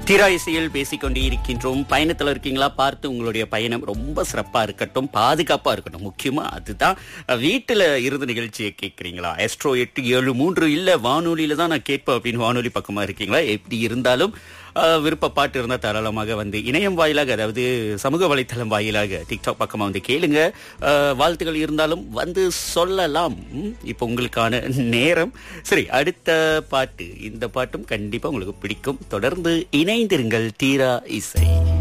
தீரா இசையில் பேசிக்கொண்டே இருக்கின்றோம் பயணத்துல இருக்கீங்களா பார்த்து உங்களுடைய பயணம் ரொம்ப சிறப்பா இருக்கட்டும் பாதுகாப்பா இருக்கட்டும் முக்கியமா அதுதான் வீட்டுல இருந்து நிகழ்ச்சியை கேட்கறீங்களா எஸ்ட்ரோ எட்டு ஏழு மூன்று இல்ல வானொலியில தான் நான் கேட்பேன் அப்படின்னு வானொலி பக்கமா இருக்கீங்களா எப்படி இருந்தாலும் அஹ், விருப்ப பாட்டு இருந்தா தாராளமாக வந்து இணையம் வாயிலாக அதாவது சமூக வலைத்தளம் வாயிலாக டிக்டாக் பக்கமா வந்து கேளுங்க அஹ், வாழ்த்துக்கள் இருந்தாலும் வந்து சொல்லலாம் ம், இப்போ உங்களுக்கான நேரம் சரி அடுத்த பாட்டு இந்த பாட்டும் கண்டிப்பா உங்களுக்கு பிடிக்கும் தொடர்ந்து இணைந்திருங்கள் தீரா இசை